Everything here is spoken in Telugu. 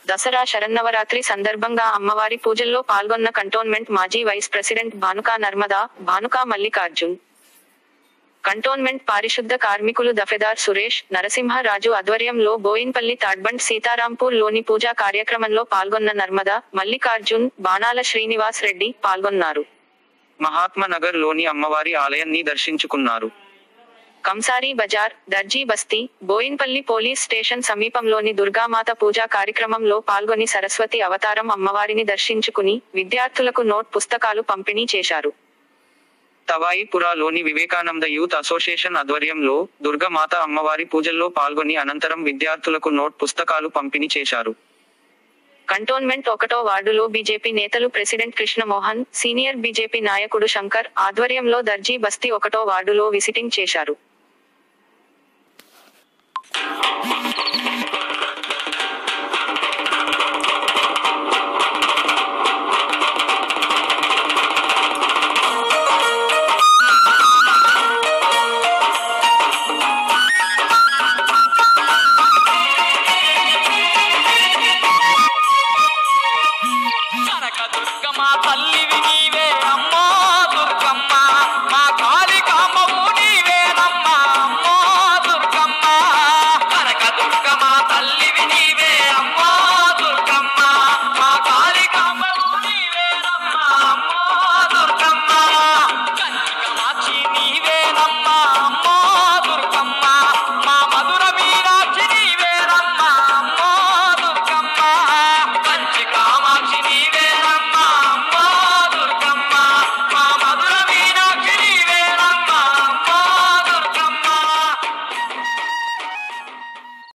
దసరా శరన్నవరాత్రి సందర్భంగా అమ్మవారి పూజల్లో పాల్గొన్న కంటోన్మెంట్ మాజీ vice president Bhanuka Narmada Bhanuka Mallikarjun cantonment పారిశుద్ధ కార్మికులు దఫెదార్ సురేష్ నరసింహరాజు ఆధ్వర్యంలో బోయిన్పల్లి తాడ్బండ్ సీతారాంపూర్ లోని పూజా కార్యక్రమంలో పాల్గొన్న నర్మదా మల్లికార్జున్ బాణాల శ్రీనివాస్ రెడ్డి పాల్గొన్నారు మహాత్మా నగర్ లోని అమ్మవారి ఆలయాన్ని దర్శించుకున్నారు కంసారీ బజార్ దర్జీ బస్తీ బోయిన్పల్లి పోలీస్ స్టేషన్ సమీపంలోని దుర్గామాత పూజా కార్యక్రమంలో పాల్గొని సరస్వతి అవతారం అమ్మవారిని దర్శించుకుని విద్యార్థులకు నోట్ పుస్తకాలు పంపిణీ చేశారు తవాయిపురాలోని వివేకానంద యూత్ అసోసియేషన్ ఆధ్వర్యంలో దుర్గమాత అమ్మవారి పూజల్లో పాల్గొని అనంతరం విద్యార్థులకు నోట్ పుస్తకాలు పంపిణీ చేశారు కంటోన్మెంట్ ఒకటో వార్డులో బీజేపీ నేతలు ప్రెసిడెంట్ కృష్ణమోహన్ సీనియర్ బీజేపీ నాయకుడు శంకర్ ఆధ్వర్యంలో దర్జీ బస్తీ ఒకటో వార్డులో విజిటింగ్ చేశారు